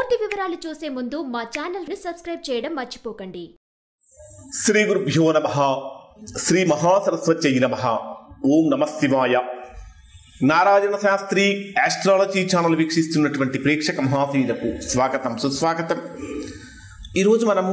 పూర్తి వివరాలు చూసే ముందు మా ఛానల్ ని సబ్స్క్రైబ్ చేయడం మర్చిపోకండి శ్రీ గురుభ్యో నమ శ్రీ మహాసరస్వత్యై నమ ఓం నమ శివాయ నారాయణ శాస్త్రి ఆస్ట్రాలజీ ఛానల్ వీక్షిస్తున్నటువంటి ప్రేక్షక మహాశీలకు స్వాగతం సుస్వాగతం ఈరోజు మనము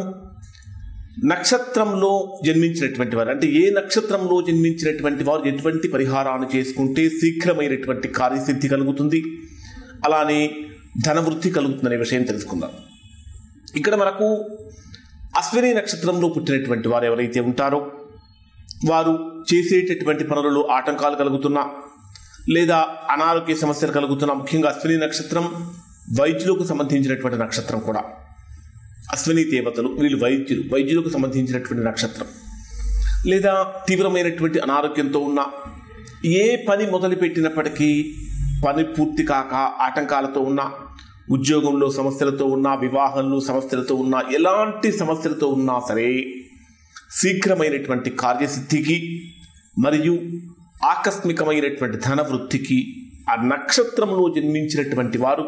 నక్షత్రంలో జన్మించినటువంటి వారు అంటే ఏ నక్షత్రంలో జన్మించినటువంటి వారు ఎటువంటి పరిహారాన్ని చేసుకుంటే శీఘ్రమైనటువంటి కార్యసిద్ధి కలుగుతుంది అలానే ధనవృద్ధి కలుగుతుందనే విషయం తెలుసుకుందాం ఇక్కడ మనకు అశ్విని నక్షత్రంలో పుట్టినటువంటి వారు ఎవరైతే ఉంటారో వారు చేసేటటువంటి పనులలో ఆటంకాలు కలుగుతున్నా లేదా అనారోగ్య సమస్యలు కలుగుతున్నా ముఖ్యంగా అశ్విని నక్షత్రం వైద్యులకు సంబంధించినటువంటి నక్షత్రం కూడా అశ్విని దేవతలు వీళ్ళు వైద్యులు వైద్యులకు సంబంధించినటువంటి నక్షత్రం లేదా తీవ్రమైనటువంటి అనారోగ్యంతో ఉన్న ఏ పని మొదలుపెట్టినప్పటికీ పని పూర్తి కాక ఆటంకాలతో ఉన్న ఉద్యోగంలో సమస్యలతో ఉన్నా వివాహంలో సమస్యలతో ఉన్నా ఎలాంటి సమస్యలతో ఉన్నా సరే శీఘ్రమైనటువంటి కార్యసిద్ధికి మరియు ఆకస్మికమైనటువంటి ధన వృద్ధికి ఆ నక్షత్రంలో జన్మించినటువంటి వారు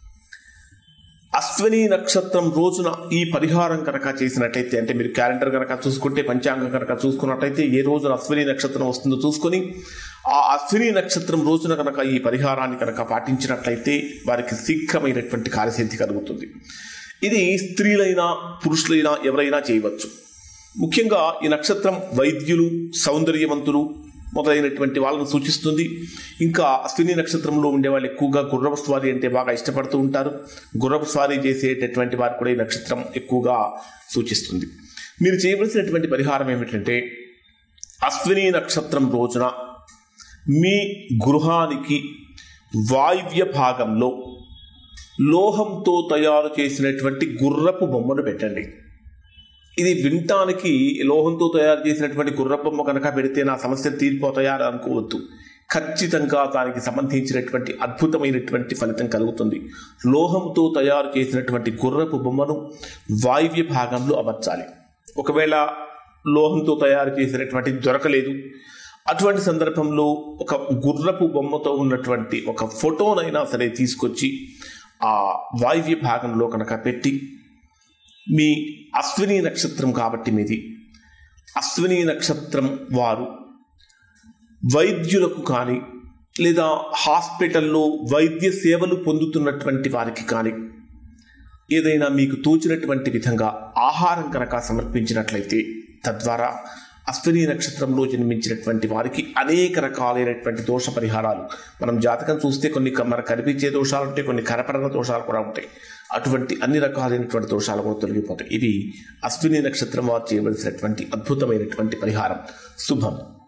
అశ్విని నక్షత్రం రోజున ఈ పరిహారం కనుక చేసినట్టయితే అంటే మీరు క్యాలెండర్ కనుక చూసుకుంటే పంచాంగం కనుక చూసుకున్నట్టయితే ఏ రోజున అశ్విని నక్షత్రం వస్తుందో చూసుకొని ఆ అశ్విని నక్షత్రం రోజున కనుక ఈ పరిహారాన్ని కనుక పాటించినట్లయితే వారికి శీఘ్రమైనటువంటి కార్యసిద్ధి కలుగుతుంది ఇది స్త్రీలైనా పురుషులైనా ఎవరైనా చేయవచ్చు ముఖ్యంగా ఈ నక్షత్రం వైద్యులు సౌందర్యవంతులు మొదలైనటువంటి వాళ్ళను సూచిస్తుంది ఇంకా అశ్విని నక్షత్రంలో ఉండే వాళ్ళు ఎక్కువగా గుర్రపు స్వారీ అంటే బాగా ఇష్టపడుతూ ఉంటారు గుర్రపు స్వారీ చేసేటటువంటి వారు కూడా ఈ నక్షత్రం ఎక్కువగా సూచిస్తుంది మీరు చేయవలసినటువంటి పరిహారం ఏమిటంటే అశ్విని నక్షత్రం రోజున మీ గృహానికి వాయువ్య భాగంలో లోహంతో తయారు చేసినటువంటి గుర్రపు బొమ్మను పెట్టండి ఇది వినటానికి లోహంతో తయారు చేసినటువంటి గుర్రబొమ్మ కనుక పెడితే నా సమస్యలు తీరిపోతాయా అని అనుకోవద్దు ఖచ్చితంగా దానికి సంబంధించినటువంటి అద్భుతమైనటువంటి ఫలితం కలుగుతుంది లోహంతో తయారు చేసినటువంటి గుర్రపు బొమ్మను వాయువ్య భాగంలో అమర్చాలి ఒకవేళ లోహంతో తయారు చేసినటువంటి దొరకలేదు అటువంటి సందర్భంలో ఒక గుర్రపు బొమ్మతో ఉన్నటువంటి ఒక ఫోటోనైనా సరే తీసుకొచ్చి ఆ వాయువ్య భాగంలో కనుక పెట్టి మీ అశ్విని నక్షత్రం కాబట్టి మీది అశ్విని నక్షత్రం వారు వైద్యులకు కానీ లేదా హాస్పిటల్లో వైద్య సేవలు పొందుతున్నటువంటి వారికి కానీ ఏదైనా మీకు తోచినటువంటి విధంగా ఆహారం కనుక సమర్పించినట్లయితే తద్వారా అశ్విని నక్షత్రంలో జన్మించినటువంటి వారికి అనేక రకాలైనటువంటి దోష పరిహారాలు మనం జాతకం చూస్తే కొన్ని క- మనకు కనిపించే దోషాలు ఉంటాయి కొన్ని కనపడన దోషాలు కూడా ఉంటాయి అటువంటి అన్ని రకాలైనటువంటి దోషాలు కూడా తొలగిపోతాయి ఇది అశ్విని నక్షత్రం వారు చేయవలసినటువంటి అద్భుతమైనటువంటి పరిహారం శుభం